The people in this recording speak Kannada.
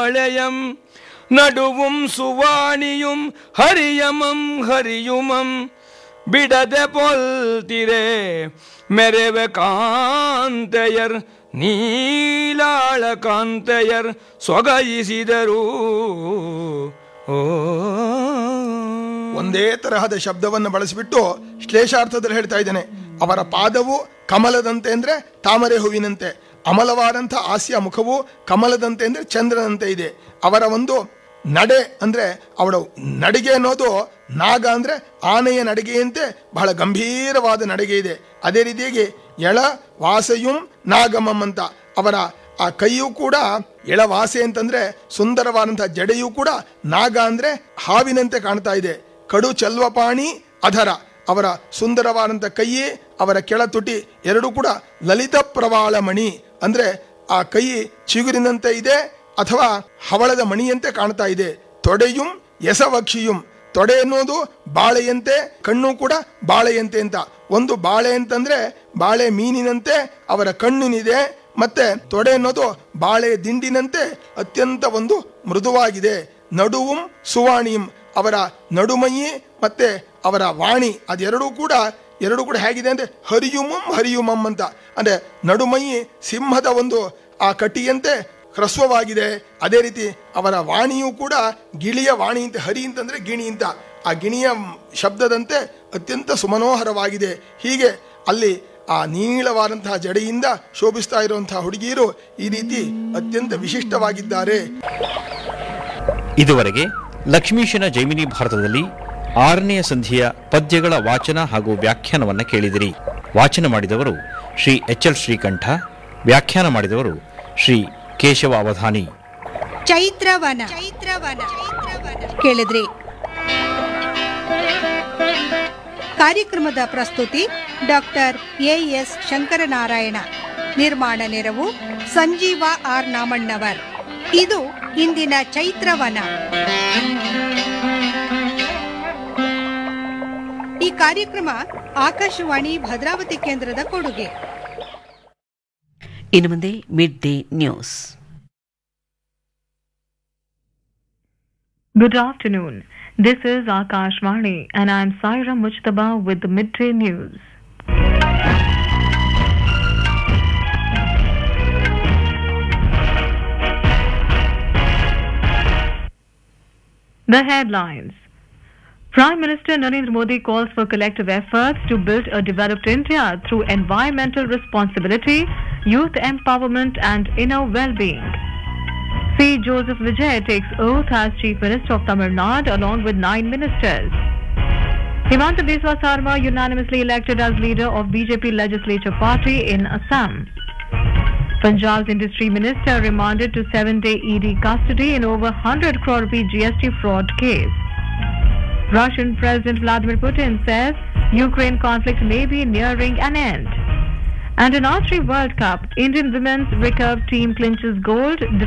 ബാളയം നടുവും സുവാണിയും ഹരിയമം ഹരിയുമം ಬಿಡದೆ ಪೊಲ್ತಿರೆ ಮೆರೆವೆ ಕಾಂತೆಯರ್ ನೀಲಾಳ ಕಾಂತೆಯರ್ ಸೊಗಯಿಸಿದರು ಓ ಒಂದೇ ತರಹದ ಶಬ್ದವನ್ನು ಬಳಸಿಬಿಟ್ಟು ಶ್ಲೇಷಾರ್ಥದಲ್ಲಿ ಹೇಳ್ತಾ ಇದ್ದಾನೆ ಅವರ ಪಾದವು ಕಮಲದಂತೆ ಅಂದ್ರೆ ತಾಮರೆ ಹೂವಿನಂತೆ ಅಮಲವಾದಂಥ ಹಾಸ್ಯ ಮುಖವು ಕಮಲದಂತೆ ಅಂದ್ರೆ ಚಂದ್ರನಂತೆ ಇದೆ ಅವರ ಒಂದು ನಡೆ ಅಂದ್ರೆ ಅವಳ ನಡಿಗೆ ಅನ್ನೋದು ನಾಗ ಅಂದ್ರೆ ಆನೆಯ ನಡಿಗೆಯಂತೆ ಬಹಳ ಗಂಭೀರವಾದ ನಡಿಗೆ ಇದೆ ಅದೇ ರೀತಿಯಾಗಿ ಎಳ ವಾಸೆಯುಂ ನಾಗಮಂ ಅಂತ ಅವರ ಆ ಕೈಯೂ ಕೂಡ ಎಳವಾಸೆ ಅಂತಂದ್ರೆ ಸುಂದರವಾದಂತಹ ಜಡೆಯೂ ಕೂಡ ನಾಗ ಅಂದ್ರೆ ಹಾವಿನಂತೆ ಕಾಣ್ತಾ ಇದೆ ಕಡು ಚಲ್ವಪಾಣಿ ಅಧರ ಅವರ ಸುಂದರವಾದಂಥ ಕೈಯೇ ಅವರ ಕೆಳ ತುಟಿ ಎರಡೂ ಕೂಡ ಲಲಿತ ಪ್ರವಾಳ ಮಣಿ ಅಂದ್ರೆ ಆ ಕೈ ಚಿಗುರಿನಂತೆ ಇದೆ ಅಥವಾ ಹವಳದ ಮಣಿಯಂತೆ ಕಾಣ್ತಾ ಇದೆ ತೊಡೆಯುಂ ಎಸವಕ್ಷಿಯುಂ ತೊಡೆ ಅನ್ನೋದು ಬಾಳೆಯಂತೆ ಕಣ್ಣು ಕೂಡ ಬಾಳೆಯಂತೆ ಅಂತ ಒಂದು ಬಾಳೆ ಅಂತಂದ್ರೆ ಬಾಳೆ ಮೀನಿನಂತೆ ಅವರ ಕಣ್ಣಿನಿದೆ ಮತ್ತೆ ತೊಡೆ ಅನ್ನೋದು ಬಾಳೆ ದಿಂಡಿನಂತೆ ಅತ್ಯಂತ ಒಂದು ಮೃದುವಾಗಿದೆ ನಡುವುಂ ಸುವಾಣಿಯಂ ಅವರ ನಡುಮಯಿ ಮತ್ತೆ ಅವರ ವಾಣಿ ಅದೆರಡೂ ಕೂಡ ಎರಡು ಕೂಡ ಹೇಗಿದೆ ಅಂದ್ರೆ ಹರಿಯುಮಂ ಹರಿಯುಮಂ ಅಂತ ಅಂದ್ರೆ ನಡುಮಯಿ ಸಿಂಹದ ಒಂದು ಆ ಕಟಿಯಂತೆ ಹ್ರಸ್ವವಾಗಿದೆ ಅದೇ ರೀತಿ ಅವರ ವಾಣಿಯೂ ಕೂಡ ಗಿಳಿಯ ವಾಣಿ ಅಂತ ಹರಿ ಅಂತಂದ್ರೆ ಗಿಣಿ ಅಂತ ಆ ಗಿಣಿಯ ಶಬ್ದದಂತೆ ಅತ್ಯಂತ ಸುಮನೋಹರವಾಗಿದೆ ಹೀಗೆ ಅಲ್ಲಿ ಆ ನೀಳವಾದಂತಹ ಜಡೆಯಿಂದ ಶೋಭಿಸ್ತಾ ಇರುವಂತಹ ಹುಡುಗಿಯರು ಈ ರೀತಿ ಅತ್ಯಂತ ವಿಶಿಷ್ಟವಾಗಿದ್ದಾರೆ ಇದುವರೆಗೆ ಲಕ್ಷ್ಮೀಶನ ಜೈಮಿನಿ ಭಾರತದಲ್ಲಿ ಆರನೆಯ ಸಂಧಿಯ ಪದ್ಯಗಳ ವಾಚನ ಹಾಗೂ ವ್ಯಾಖ್ಯಾನವನ್ನು ಕೇಳಿದಿರಿ ವಾಚನ ಮಾಡಿದವರು ಶ್ರೀ ಎಚ್ ಎಲ್ ಶ್ರೀಕಂಠ ವ್ಯಾಖ್ಯಾನ ಮಾಡಿದವರು ಶ್ರೀ ಕೇಶವ ಅವಧಾನಿ ಚೈತ್ರವನ ಚೈತ್ರವನ ಕೇಳಿದ್ರಿ ಕಾರ್ಯಕ್ರಮದ ಪ್ರಸ್ತುತಿ ಡಾಕ್ಟರ್ ಎ ಎಸ್ ಶಂಕರನಾರಾಯಣ ನಿರ್ಮಾಣ ನೆರವು ಸಂಜೀವ ಆರ್ ನಾಮಣ್ಣವರ್ ಇದು ಇಂದಿನ ಚೈತ್ರವನ ಈ ಕಾರ್ಯಕ್ರಮ ಆಕಾಶವಾಣಿ ಭದ್ರಾವತಿ ಕೇಂದ್ರದ ಕೊಡುಗೆ ಇನ್ನು ಮುಂದೆ mid day news Good afternoon. This is Akashvani and I'm Saira Mujtaba with the midday news. The headlines. Prime Minister Narendra Modi calls for collective efforts to build a developed India through environmental responsibility, youth empowerment and inner well-being. C. Joseph Vijay takes oath as Chief Minister of Tamil Nadu along with nine ministers. Himanta Biswa Sarma unanimously elected as leader of BJP Legislature Party in Assam. Punjab's Industry Minister remanded to seven-day ED custody in over 100 crore rupee GST fraud case. Russian President Vladimir Putin says Ukraine conflict may be nearing an end. And in Archery World Cup, Indian women's recurve team clinches gold.